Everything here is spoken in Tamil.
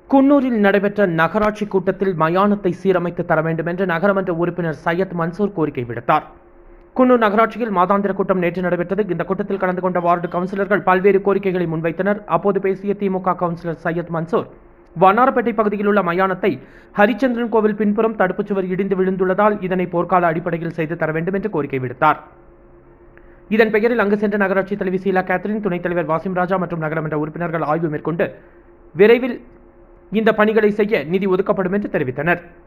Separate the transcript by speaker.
Speaker 1: குன்னூரில் நடைபெற்ற நகராட்சி கூட்டத்தில் மயானத்தை சீரமைத்து தர வேண்டும் என்று நகரமன்ற உறுப்பினர் சையத் மன்சூர் கோரிக்கை விடுத்தார் குன்னூர் நகராட்சியில் மாதாந்திர கூட்டம் நேற்று நடைபெற்றது இந்த கூட்டத்தில் கலந்து கொண்ட வார்டு கவுன்சிலர்கள் பல்வேறு கோரிக்கைகளை முன்வைத்தனர் அப்போது பேசிய திமுக கவுன்சிலர் சையத் மன்சூர் வண்ணாரப்பேட்டை பகுதியில் உள்ள மயானத்தை ஹரிச்சந்திரன் கோவில் பின்புறம் தடுப்புச் சுவர் இடிந்து விழுந்துள்ளதால் இதனை போர்க்கால அடிப்படையில் செய்து தர வேண்டும் என்று கோரிக்கை விடுத்தார் இதன் பெயரில் அங்கு சென்ற நகராட்சி தலைவி சீலா கேத்ரின் துணைத் தலைவர் வாசிம் ராஜா மற்றும் நகரமன்ற உறுப்பினர்கள் ஆய்வு மேற்கொண்டு விரைவில் இந்த பணிகளை செய்ய நிதி ஒதுக்கப்படும் என்று தெரிவித்தனர்